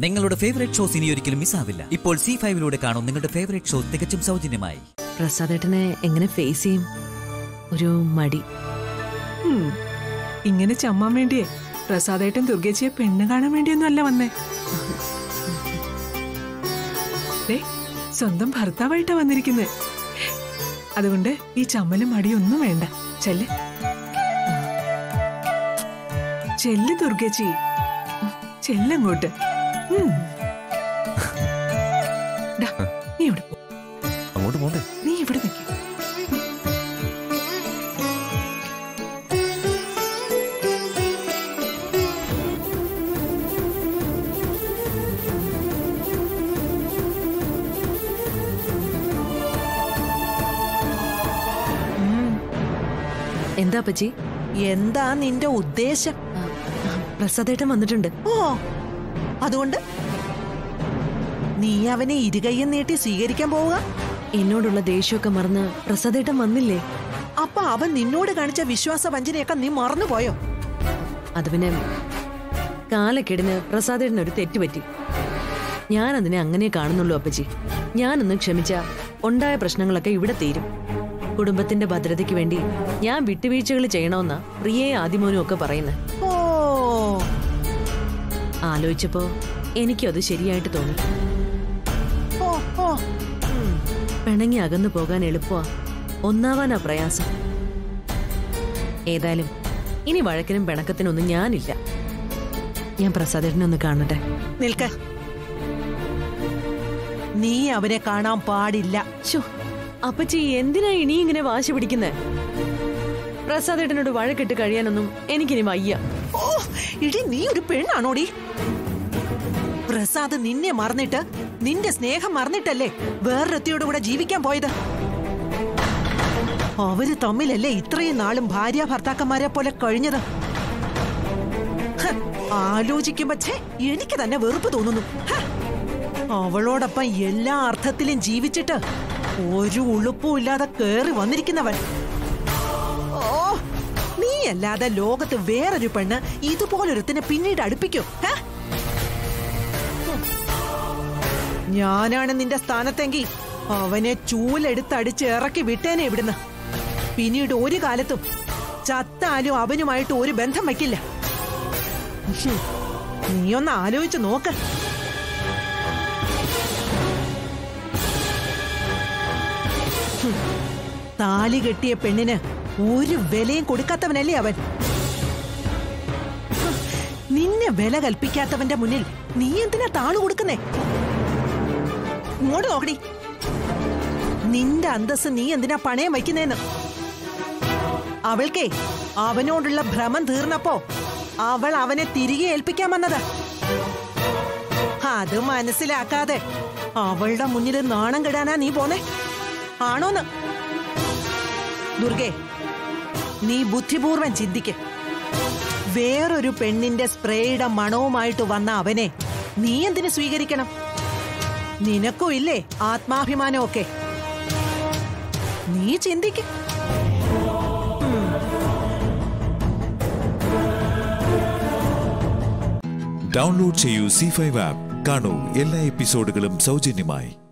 നിങ്ങളുടെ favourite shows ഇനി ഒരിക്കലും മിസ്സാവില്ല ഇപ്പോൾ സി ഫൈവിലൂടെ കാണും നിങ്ങളുടെ ഫേവറേറ്റ് ഷോ തികച്ചും സൗജന്യമായി പ്രസാദേട്ടനെ എങ്ങനെ ഫേസ് ചെയ്യും ഒരു മടി ഉം. ഇങ്ങനെ ചമ്മാൻ വേണ്ടിയേ പ്രസാദേട്ടൻ ദുർഗേച്ചിയെ പെണ്ണ് കാണാൻ വേണ്ടിയൊന്നും അല്ല വന്നേ ദേ, സ്വന്തം ഭർത്താവായിട്ടാ വന്നിരിക്കുന്നത് അതുകൊണ്ട് ഈ ചമ്മലും മടിയൊന്നും വേണ്ട ചെല്ല് ചെല്ല് ദുർഗേച്ചി ചെല്ലങ്ങോട്ട് ഉം. ഡാ, നീ ഇവിടെ പോ. അങ്ങോട്ട് പോണ്ടേ നീ ഇവിടെ നിൽക്കും എന്താ പച്ചി എന്താ നിന്റെ ഉദ്ദേശം പ്രസാദേട്ടൻ വന്നിട്ടുണ്ട് ഓ അതുകൊണ്ട് നീ അവനെ ഇരുകയ്യും നീട്ടി സ്വീകരിക്കാൻ പോവുക എന്നോടുള്ള ദേഷ്യമൊക്കെ മറന്ന് പ്രസാദേട്ടൻ വന്നില്ലേ അപ്പൊ അവൻ നിന്നോട് കാണിച്ച വിശ്വാസ വഞ്ചനയൊക്കെ നീ മറന്നുപോയോ അത് പിന്നെ കാലക്കെടിന് പ്രസാദേട്ടന് ഒരു തെറ്റുപറ്റി ഞാൻ അതിനെ അങ്ങനെ കാണുന്നുള്ളൂ അപ്പച്ചി ഞാനൊന്ന് ക്ഷമിച്ച ഉണ്ടായ പ്രശ്നങ്ങളൊക്കെ ഇവിടെ തീരും കുടുംബത്തിന്റെ ഭദ്രതയ്ക്ക് വേണ്ടി ഞാൻ വിട്ടുവീഴ്ചകൾ ചെയ്യണമെന്നാ പ്രിയയെ ആദിമോനും ഒക്കെ പറയുന്നത് ഓ ആലോചിച്ചപ്പോ എനിക്കും അത് ശരിയായിട്ട് തോന്നി ഓ ഓ പിണങ്ങി അകന്നു പോകാൻ എളുപ്പമാ ഒന്നാവാനാ പ്രയാസം ഏതായാലും ഇനി വഴക്കിനും പിണക്കത്തിനൊന്നും ഞാനില്ല ഞാൻ പ്രസാദേട്ടനെ ഒന്ന് കാണട്ടെ നിൽക്ക നീ അവനെ കാണാൻ പാടില്ല ശോ അപ്പച്ചി എന്തിനാ ഇനി ഇങ്ങനെ വാശി പിടിക്കുന്നേ പ്രസാദേട്ടനോട് വഴക്കിട്ട് കഴിയാനൊന്നും എനിക്കിനി വയ്യ ഓ ഇടി നീ ഒരു പെണ്ണാണോടി പ്രസാദ് നിന്നെ മറന്നിട്ട് നിന്റെ സ്നേഹം മറന്നിട്ടല്ലേ വേറൊരുത്തിയോട് കൂടെ ജീവിക്കാൻ പോയത് അവര് തമ്മിലല്ലേ ഇത്രയും നാളും ഭാര്യ ഭർത്താക്കന്മാരെ പോലെ കഴിഞ്ഞത് ഹ, ആലോചിക്കുമ്പോ ഛേ എനിക്ക് തന്നെ വെറുപ്പ് തോന്നുന്നു ഹ, അവളോടൊപ്പം എല്ലാ അർത്ഥത്തിലും ജീവിച്ചിട്ട് ഒരു ഉളുപ്പും ഇല്ലാതെ കേറി വന്നിരിക്കുന്നവൻ ഓ നീയല്ലാതെ ലോകത്ത് വേറൊരു പെണ്ണ് ഇതുപോലൊരുത്തിനെ പിന്നീട് അടുപ്പിക്കോ ഹ? ഞാനാണ് നിന്റെ സ്ഥാനത്തെങ്കിൽ അവനെ ചൂലെടുത്തടിച്ച് ഇറക്കി വിട്ടേനെ ഇവിടുന്ന് പിന്നീട് ഒരു കാലത്തും ചത്താലും അവനുമായിട്ട് ഒരു ബന്ധം വയ്ക്കില്ല ഹും. നീയൊന്ന് ആലോചിച്ച് നോക്ക് ഹും. താലി കെട്ടിയ പെണ്ണിന് ഒരു വിലയും കൊടുക്കാത്തവനല്ലേ അവൻ ഹും. നിന്നെ വില കൽപ്പിക്കാത്തവന്റെ മുന്നിൽ നീ എന്തിനാ താളു കൊടുക്കുന്നേ ഇങ്ങോട്ട് നോക്കടി നിന്റെ അന്തസ് നീ എന്തിനാ പണയം വയ്ക്കുന്നേന്ന് അവൾക്കേ അവനോടുള്ള ഭ്രമം തീർന്നപ്പോ അവൾ അവനെ തിരികെ ഏൽപ്പിക്കാൻ വന്നത് അത് മനസ്സിലാക്കാതെ അവളുടെ മുന്നിൽ നാണം കെടാനാ നീ പോന്നെ ആണോന്ന് ദുർഗേ നീ ബുദ്ധിപൂർവം ചിന്തിക്ക് വേറൊരു പെണ്ണിന്റെ സ്പ്രേയുടെ മണവുമായിട്ട് വന്ന അവനെ നീ എന്തിനു സ്വീകരിക്കണം നിനക്കും ഇല്ലേ ആത്മാഭിമാനമൊക്കെ നീ ചിന്തിക്ക് ഡൗൺലോഡ് ചെയ്യൂ സി ഫൈവ് ആപ്പ് കാണൂ എല്ലാ എപ്പിസോഡുകളും സൗജന്യമായി